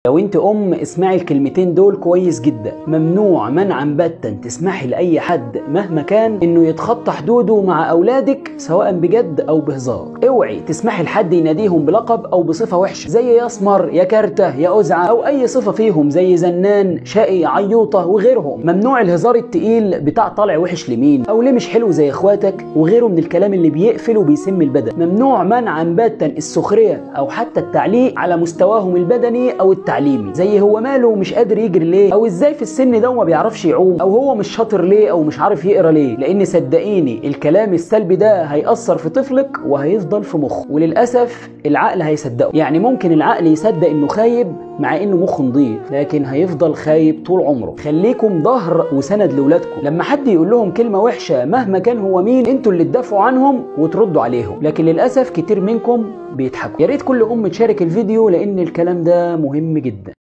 لو انت ام اسمعي الكلمتين دول كويس جدا ممنوع منعا باتا تسمحي لاي حد مهما كان انه يتخطى حدوده مع اولادك سواء بجد او بهزار اوعي تسمحي لحد يناديهم بلقب او بصفه وحشه زي يا اسمر يا كارته يا ازعه او اي صفه فيهم زي زنان شقي عيوطه وغيرهم ممنوع الهزار التقيل بتاع طالع وحش لمين او ليه مش حلو زي اخواتك وغيره من الكلام اللي بيقفل وبيسم البدن ممنوع منعا باتا السخريه او حتى التعليق على مستواهم البدني او التعليمي زي هو ماله ومش قادر يجري ليه او ازاي في السن ده وما بيعرفش يعوم او هو مش شاطر ليه او مش عارف يقرا ليه لان صدقيني الكلام السلبي ده هيأثر في طفلك وهيفضل في مخه وللاسف العقل هيصدقه يعني ممكن العقل يصدق انه خايب مع انه مخه نضيف لكن هيفضل خايب طول عمره خليكم ظهر وسند لاولادكم لما حد يقول لهم كلمه وحشه مهما كان هو مين انتوا اللي تدافعوا عنهم وتردوا عليهم لكن للاسف كتير منكم بيضحكوا يا ريت كل ام تشارك الفيديو لان الكلام ده مهم جدا